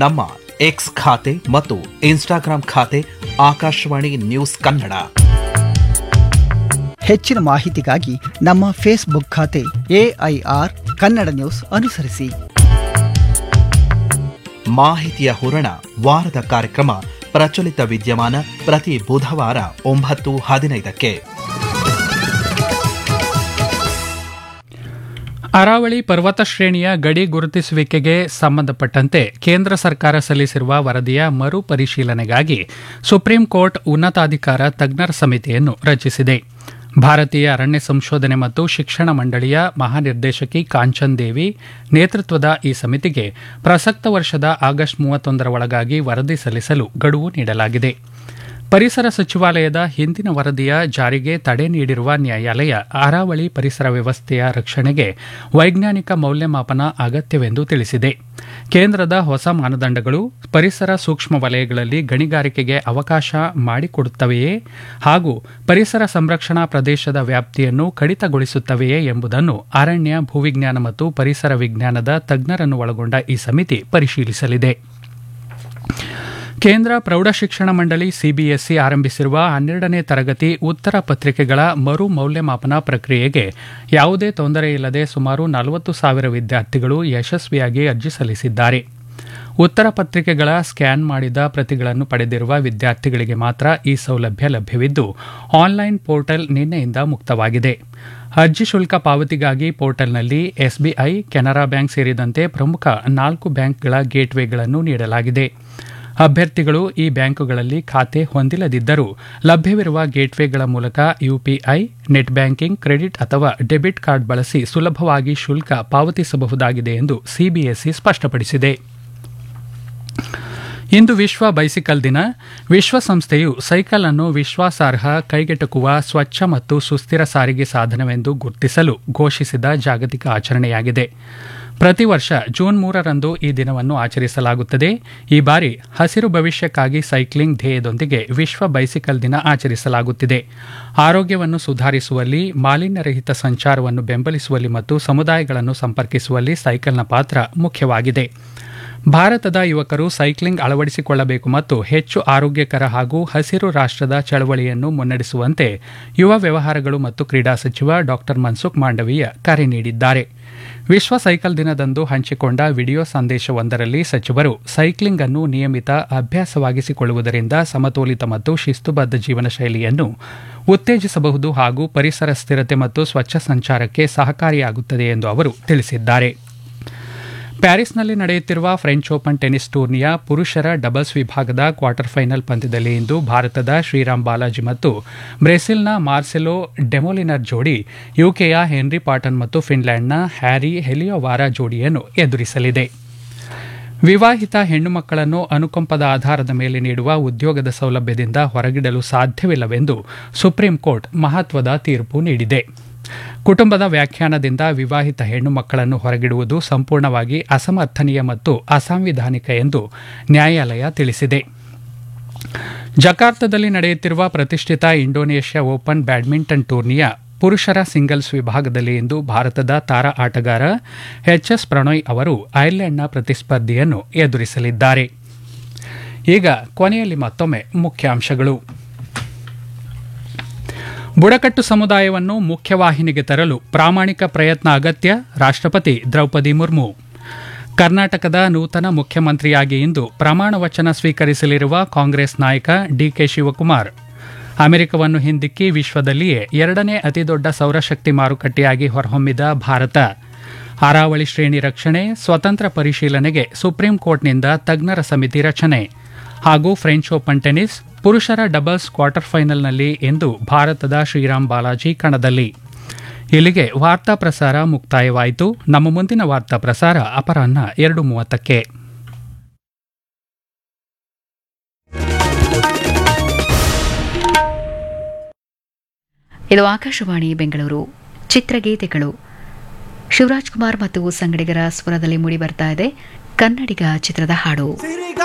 ನಮ್ಮ ಎಕ್ಸ್ ಖಾತೆ ಮತ್ತು ಇನ್ಸ್ಟಾಗ್ರಾಂ ಖಾತೆ ಆಕಾಶವಾಣಿ ನ್ಯೂಸ್ ಕನ್ನಡ ಹೆಚ್ಚಿನ ಮಾಹಿತಿಗಾಗಿ ನಮ್ಮ ಫೇಸ್ಬುಕ್ ಖಾತೆ ಎಐಆರ್ ಕನ್ನಡ ನ್ಯೂಸ್ ಅನುಸರಿಸಿ ಮಾಹಿತಿಯ ಹೂರಣ ವಾರದ ಕಾರ್ಯಕ್ರಮ ಪ್ರಚಲಿತ ವಿದ್ಯಮಾನ ಪ್ರತಿ ಬುಧವಾರ ಒಂಬತ್ತು ಹದಿನೈದಕ್ಕೆ ಅರಾವಳಿ ಪರ್ವತ ಶ್ರೇಣಿಯ ಗಡಿ ಗುರುತಿಸುವಿಕೆಗೆ ಸಂಬಂಧಪಟ್ಟಂತೆ ಕೇಂದ್ರ ಸರ್ಕಾರ ಸಲ್ಲಿಸಿರುವ ವರದಿಯ ಮರು ಪರಿಶೀಲನೆಗಾಗಿ ಸುಪ್ರೀಂ ಕೋರ್ಟ್ ಉನ್ನತಾಧಿಕಾರ ತಜ್ಞರ ಸಮಿತಿಯನ್ನು ರಚಿಸಿದೆ ಭಾರತೀಯ ಅರಣ್ಯ ಸಂಶೋಧನೆ ಮತ್ತು ಶಿಕ್ಷಣ ಮಂಡಳಿಯ ಮಹಾನಿರ್ದೇಶಕಿ ಕಾಂಚನ್ ದೇವಿ ನೇತೃತ್ವದ ಈ ಸಮಿತಿಗೆ ಪ್ರಸಕ್ತ ವರ್ಷದ ಆಗಸ್ಟ್ ಮೂವತ್ತೊಂದರ ಒಳಗಾಗಿ ವರದಿ ಸಲ್ಲಿಸಲು ಗಡುವು ನೀಡಲಾಗಿದೆ ಪರಿಸರ ಸಚಿವಾಲಯದ ಹಿಂದಿನ ವರದಿಯ ಜಾರಿಗೆ ತಡೆ ನೀಡಿರುವ ನ್ಯಾಯಾಲಯ ಅರಾವಳಿ ಪರಿಸರ ವ್ಯವಸ್ಥೆಯ ರಕ್ಷಣೆಗೆ ವೈಜ್ಞಾನಿಕ ಮೌಲ್ಯಮಾಪನ ಅಗತ್ಯವೆಂದು ತಿಳಿಸಿದೆ ಕೇಂದ್ರದ ಹೊಸ ಮಾನದಂಡಗಳು ಪರಿಸರ ಸೂಕ್ಷ್ಮ ವಲಯಗಳಲ್ಲಿ ಗಣಿಗಾರಿಕೆಗೆ ಅವಕಾಶ ಮಾಡಿಕೊಡುತ್ತವೆಯೇ ಹಾಗೂ ಪರಿಸರ ಸಂರಕ್ಷಣಾ ಪ್ರದೇಶದ ವ್ಯಾಪ್ತಿಯನ್ನು ಕಡಿತಗೊಳಿಸುತ್ತವೆಯೇ ಎಂಬುದನ್ನು ಅರಣ್ಯ ಭೂವಿಜ್ಞಾನ ಮತ್ತು ಪರಿಸರ ವಿಜ್ಞಾನದ ತಜ್ಞರನ್ನು ಒಳಗೊಂಡ ಈ ಸಮಿತಿ ಪರಿಶೀಲಿಸಲಿದೆ ಕೇಂದ್ರ ಪ್ರೌಢಶಿಕ್ಷಣ ಮಂಡಳಿ ಸಿಬಿಎಸ್ಇ ಆರಂಭಿಸಿರುವ ಹನ್ನೆರಡನೇ ತರಗತಿ ಉತ್ತರ ಪತ್ರಿಕೆಗಳ ಮರು ಮೌಲ್ಯಮಾಪನ ಪ್ರಕ್ರಿಯೆಗೆ ಯಾವುದೇ ತೊಂದರೆ ಇಲ್ಲದೆ ಸುಮಾರು ನಲವತ್ತು ಸಾವಿರ ವಿದ್ಯಾರ್ಥಿಗಳು ಯಶಸ್ವಿಯಾಗಿ ಅರ್ಜಿ ಸಲ್ಲಿಸಿದ್ದಾರೆ ಉತ್ತರ ಪತ್ರಿಕೆಗಳ ಸ್ಕ್ಯಾನ್ ಮಾಡಿದ ಪ್ರತಿಗಳನ್ನು ಪಡೆದಿರುವ ವಿದ್ಯಾರ್ಥಿಗಳಿಗೆ ಮಾತ್ರ ಈ ಸೌಲಭ್ಯ ಲಭ್ಯವಿದ್ದು ಆನ್ಲೈನ್ ಪೋರ್ಟಲ್ ನಿನ್ನೆಯಿಂದ ಮುಕ್ತವಾಗಿದೆ ಅರ್ಜಿ ಶುಲ್ಕ ಪಾವತಿಗಾಗಿ ಪೋರ್ಟಲ್ನಲ್ಲಿ ಎಸ್ಬಿಐ ಕೆನರಾ ಬ್ಯಾಂಕ್ ಸೇರಿದಂತೆ ಪ್ರಮುಖ ನಾಲ್ಕು ಬ್ಯಾಂಕ್ಗಳ ಗೇಟ್ವೇಗಳನ್ನು ನೀಡಲಾಗಿದೆ ಅಭ್ಯರ್ಥಿಗಳು ಈ ಬ್ಯಾಂಕುಗಳಲ್ಲಿ ಖಾತೆ ಹೊಂದಿಲ್ಲದಿದ್ದರೂ ಲಭ್ಯವಿರುವ ಗೇಟ್ವೇಗಳ ಮೂಲಕ ಯುಪಿಐ ನೆಟ್ ಬ್ಯಾಂಕಿಂಗ್ ಕ್ರೆಡಿಟ್ ಅಥವಾ ಡೆಬಿಟ್ ಕಾರ್ಡ್ ಬಳಸಿ ಸುಲಭವಾಗಿ ಶುಲ್ಕ ಪಾವತಿಸಬಹುದಾಗಿದೆ ಎಂದು ಸಿಬಿಎಸ್ಇ ಸ್ಪಷ್ಟಪಡಿಸಿದೆ ಇಂದು ವಿಶ್ವ ಬೈಸಿಕಲ್ ದಿನ ವಿಶ್ವಸಂಸ್ಥೆಯು ಸೈಕಲ್ ಅನ್ನು ವಿಶ್ವಾಸಾರ್ಹ ಕೈಗೆಟಕುವ ಸ್ವಚ್ಛ ಮತ್ತು ಸುಸ್ಥಿರ ಸಾರಿಗೆ ಸಾಧನವೆಂದು ಗುರುತಿಸಲು ಘೋಷಿಸಿದ ಜಾಗತಿಕ ಆಚರಣೆಯಾಗಿದೆ ಪ್ರತಿ ವರ್ಷ ಜೂನ್ ಮೂರರಂದು ಈ ದಿನವನ್ನು ಆಚರಿಸಲಾಗುತ್ತದೆ ಈ ಬಾರಿ ಹಸಿರು ಭವಿಷ್ಯಕ್ಕಾಗಿ ಸೈಕ್ಲಿಂಗ್ ಧ್ಯೇಯದೊಂದಿಗೆ ವಿಶ್ವ ಬೈಸಿಕಲ್ ದಿನ ಆಚರಿಸಲಾಗುತ್ತಿದೆ ಆರೋಗ್ಯವನ್ನು ಸುಧಾರಿಸುವಲ್ಲಿ ಮಾಲಿನ್ಯರಹಿತ ಸಂಚಾರವನ್ನು ಬೆಂಬಲಿಸುವಲ್ಲಿ ಮತ್ತು ಸಮುದಾಯಗಳನ್ನು ಸಂಪರ್ಕಿಸುವಲ್ಲಿ ಸೈಕಲ್ನ ಪಾತ್ರ ಮುಖ್ಯವಾಗಿದೆ ಭಾರತದ ಯುವಕರು ಸೈಕ್ಲಿಂಗ್ ಅಳವಡಿಸಿಕೊಳ್ಳಬೇಕು ಮತ್ತು ಹೆಚ್ಚು ಆರೋಗ್ಯಕರ ಹಾಗೂ ಹಸಿರು ರಾಷ್ಟ್ರದ ಚಳವಳಿಯನ್ನು ಮುನ್ನಡೆಸುವಂತೆ ಯುವ ವ್ಯವಹಾರಗಳು ಮತ್ತು ಕ್ರೀಡಾ ಸಚಿವ ಡಾ ಮನ್ಸುಖ್ ಮಾಂಡವೀಯ ಕರೆ ನೀಡಿದ್ದಾರೆ ವಿಶ್ವ ಸೈಕಲ್ ದಿನದಂದು ಹಂಚಿಕೊಂಡ ವಿಡಿಯೋ ಸಂದೇಶವೊಂದರಲ್ಲಿ ಸಚಿವರು ಸೈಕ್ಲಿಂಗ್ ಅನ್ನು ನಿಯಮಿತ ಅಭ್ಯಾಸವಾಗಿಸಿಕೊಳ್ಳುವುದರಿಂದ ಸಮತೋಲಿತ ಮತ್ತು ಶಿಸ್ತುಬದ್ಧ ಜೀವನ ಶೈಲಿಯನ್ನು ಉತ್ತೇಜಿಸಬಹುದು ಹಾಗೂ ಪರಿಸರ ಸ್ಥಿರತೆ ಮತ್ತು ಸ್ವಚ್ಛ ಸಂಚಾರಕ್ಕೆ ಸಹಕಾರಿಯಾಗುತ್ತದೆ ಎಂದು ಅವರು ತಿಳಿಸಿದ್ದಾರೆ ಪ್ಯಾರಿಸ್ನಲ್ಲಿ ನಡೆಯುತ್ತಿರುವ ಫ್ರೆಂಚ್ ಓಪನ್ ಟೆನಿಸ್ ಟೂರ್ನಿಯ ಪುರುಷರ ಡಬಲ್ಸ್ ವಿಭಾಗದ ಕ್ವಾರ್ಟರ್ ಫೈನಲ್ ಪಂದ್ಯದಲ್ಲಿ ಇಂದು ಭಾರತದ ಶ್ರೀರಾಮ್ ಬಾಲಾಜಿ ಮತ್ತು ಬ್ರೆಸಿಲ್ನ ಮಾರ್ಸೆಲೋ ಡೆಮೊಲಿನರ್ ಜೋಡಿ ಯುಕೆಯ ಹೆನ್ರಿ ಪಾಟನ್ ಮತ್ತು ಫಿನ್ಲ್ಯಾಂಡ್ನ ಹ್ಯಾರಿ ಹೆಲಿಯೋವಾರ ಜೋಡಿಯನ್ನು ಎದುರಿಸಲಿದೆ ವಿವಾಹಿತ ಹೆಣ್ಣು ಮಕ್ಕಳನ್ನು ಅನುಕಂಪದ ಆಧಾರದ ಮೇಲೆ ನೀಡುವ ಉದ್ಯೋಗದ ಸೌಲಭ್ಯದಿಂದ ಹೊರಗಿಡಲು ಸಾಧ್ಯವಿಲ್ಲವೆಂದು ಸುಪ್ರೀಂ ಕೋರ್ಟ್ ಮಹತ್ವದ ತೀರ್ಪು ನೀಡಿದೆ ಕುಟುಂಬದ ವ್ಯಾಖ್ಯಾನದಿಂದ ವಿವಾಹಿತ ಹೆಣ್ಣು ಮಕ್ಕಳನ್ನು ಹೊರಗಿಡುವುದು ಸಂಪೂರ್ಣವಾಗಿ ಅಸಮರ್ಥನೀಯ ಮತ್ತು ಅಸಾಂವಿಧಾನಿಕ ಎಂದು ನ್ಯಾಯಾಲಯ ತಿಳಿಸಿದೆ ಜಕಾರ್ತದಲ್ಲಿ ನಡೆಯುತ್ತಿರುವ ಪ್ರತಿಷ್ಠಿತ ಇಂಡೋನೇಷ್ಯಾ ಓಪನ್ ಬ್ಯಾಡ್ಮಿಂಟನ್ ಟೂರ್ನಿಯ ಪುರುಷರ ಸಿಂಗಲ್ಸ್ ವಿಭಾಗದಲ್ಲಿ ಇಂದು ಭಾರತದ ತಾರಾ ಆಟಗಾರ ಎಚ್ಎಸ್ ಪ್ರಣಯ್ ಅವರು ಐರ್ಲೆಂಡ್ನ ಪ್ರತಿಸ್ಪರ್ಧಿಯನ್ನು ಎದುರಿಸಲಿದ್ದಾರೆ ಈಗ ಕೊನೆಯಲ್ಲಿ ಮತ್ತೊಮ್ಮೆ ಮುಖ್ಯಾಂಶಗಳು ಬುಡಕಟ್ಟು ಸಮುದಾಯವನ್ನು ಮುಖ್ಯವಾಹಿನಿಗೆ ತರಲು ಪ್ರಾಮಾಣಿಕ ಪ್ರಯತ್ನ ಅಗತ್ಯ ರಾಷ್ಟ್ರಪತಿ ದ್ರೌಪದಿ ಮುರ್ಮು ಕರ್ನಾಟಕದ ನೂತನ ಮುಖ್ಯಮಂತ್ರಿಯಾಗಿ ಇಂದು ಪ್ರಮಾಣ ವಚನ ಸ್ವೀಕರಿಸಲಿರುವ ಕಾಂಗ್ರೆಸ್ ನಾಯಕ ಡಿಕೆ ಶಿವಕುಮಾರ್ ಅಮೆರಿಕವನ್ನು ಹಿಂದಿಕ್ಕಿ ವಿಶ್ವದಲ್ಲಿಯೇ ಎರಡನೇ ಅತಿದೊಡ್ಡ ಸೌರಶಕ್ತಿ ಮಾರುಕಟ್ಟೆಯಾಗಿ ಹೊರಹೊಮ್ಮಿದ ಭಾರತ ಅರಾವಳಿ ಶ್ರೇಣಿ ರಕ್ಷಣೆ ಸ್ವತಂತ್ರ ಪರಿಶೀಲನೆಗೆ ಸುಪ್ರೀಂ ಕೋರ್ಟ್ನಿಂದ ತಜ್ಞರ ಸಮಿತಿ ರಚನೆ ಹಾಗೂ ಫ್ರೆಂಚ್ ಓಪನ್ ಟೆನಿಸ್ ಪುರುಷರ ಡಬಲ್ಸ್ ಕ್ವಾರ್ಟರ್ ಫೈನಲ್ನಲ್ಲಿ ಇಂದು ಭಾರತದ ಶ್ರೀರಾಮ್ ಬಾಲಾಜಿ ಕಣದಲ್ಲಿ ಇಲ್ಲಿಗೆ ವಾರ್ತಾ ಪ್ರಸಾರ ಮುಕ್ತಾಯವಾಯಿತು ನಮ್ಮ ಮುಂದಿನ ವಾರ್ತಾ ಪ್ರಸಾರ ಅಪರಾಹ್ನ ಎರಡು ಮೂವತ್ತಕ್ಕೆ ಇದು ಆಕಾಶವಾಣಿ ಬೆಂಗಳೂರು ಚಿತ್ರಗೀತೆಗಳು ಶಿವರಾಜ್ ಕುಮಾರ್ ಮತ್ತು ಸಂಗಡಿಗರ ಸ್ವರದಲ್ಲಿ ಮೂಡಿ ಬರ್ತಾ ಇದೆ ಕನ್ನಡಿಗ ಚಿತ್ರದ ಹಾಡು